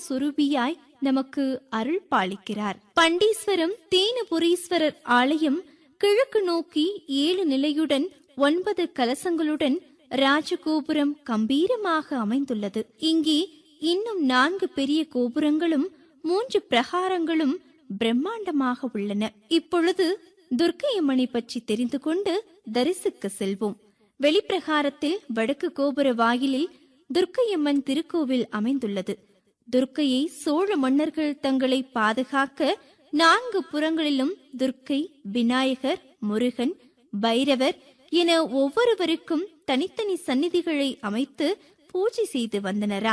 சுரூபியாய் நமக்கு அருள் பாலிக்கிறார் பண்டீஸ்வரம் தேனபுரீஸ்வரர் ஆலயம் கிழக்கு நோக்கி ஏழு நிலையுடன் ஒன்பது கலசங்களுடன் ராஜகோபுரம் கம்பீரமாக அமைந்துள்ளது இங்கே இன்னும் நான்கு பெரிய கோபுரங்களும் மூன்று பிரகாரங்களும் பிரம்மாண்டமாக உள்ளன இப்பொழுது துர்க்கையம்மனை பற்றி தெரிந்து கொண்டு தரிசிக்க செல்வோம் வெளிப்பிரகாரத்தில் வடக்கு கோபுர வாயிலில் துர்க்கையம்மன் திருக்கோவில் அமைந்துள்ளது துர்க்கையை சோழ மன்னர்கள் தங்களை பாதுகாக்க நான்கு புறங்களிலும் துர்க்கை விநாயகர் முருகன் பைரவர் என ஒவ்வொருவருக்கும் தனித்தனி சந்நிதிகளை அமைத்து பூஜை செய்து வந்தனராம்